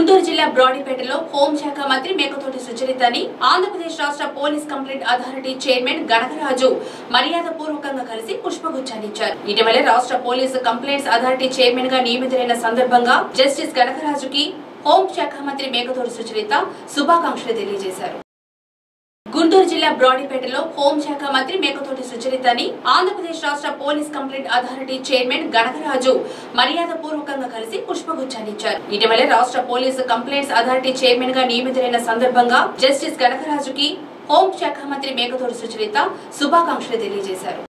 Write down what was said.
గుంటూరు జిల్లా బ్రాడీపేటలో హోంశాఖ మంత్రి మేకతోటి సుచరితని ఆంధ్రప్రదేశ్ రాష్ట్ర police complaint authority chairman Ganakaraju మర్యాద పూర్వకంగా కలిసి పుష్పగుచ్చాన్నిచ్చారు ఇటీవలే రాష్ట్ర పోలీస్ కంప్లైంట్స్ అథారిటీ చైర్మన్ గా నియమితులైన సందర్భంగా జస్టిస్ గణకరాజుకి హోంశాఖ మంత్రి మేకతోటి సుచరిత శుభాకాంక్షలు తెలియజేశారు గుంటూరు జిల్లా బ్రాడీపేటలో హోంశాఖ మంత్రి మేకతోటి సుచరితని ఆంధ్రప్రదేశ్ రాష్ట్ర police complaint authority chairman Ganakaraju మర్యాద పూర్వకంగా కలిసి పుష్పగుచ్చాన్నిచ్చారు ఇటీవలే రాష్ట్ర పోలీస్ కంప్లైంట్స్ అథారిటీ చైర్మన్ గా నియమితులైన సందర్భంగా జస్టిస్ గణకరాజుకి హోంశాఖ మంత్రి మేకతోటి సుచరిత శుభాకాంక్షలు తెలియజేశారు